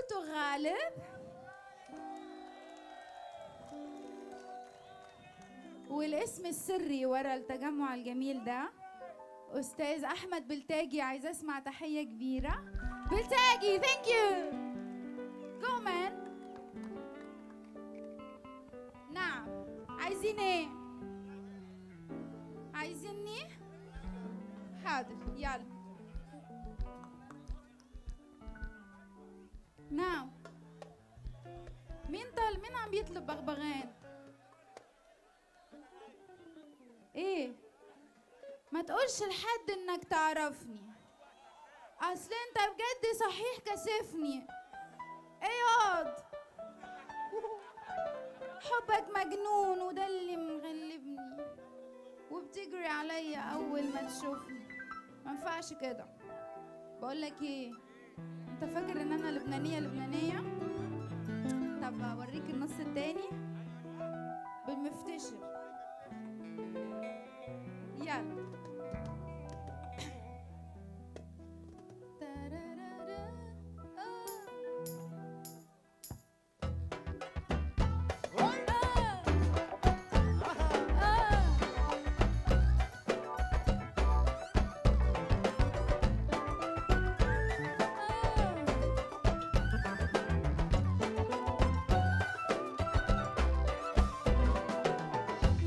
صوته غالب والاسم السري ورا التجمع الجميل ده استاذ احمد بلتاجي عايزه اسمع تحيه كبيره بلتاجي ثانك يو جو مان نعم عايزين ايه عايزيني حاضر يلا نعم مين طال مين عم يطلب بغبغان ايه ما تقولش لحد انك تعرفني اصل انت بجد صحيح كسفني ايه ياض حبك مجنون وده اللي مغلبني وبتجري عليا اول ما تشوفني ما ينفعش كده بقول لك ايه انت فاكر ان انا لبنانيه لبنانيه طب اوريك النص التاني بالمفتشر يلا تارارارا، آه. آه. آه. آه.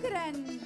شكرا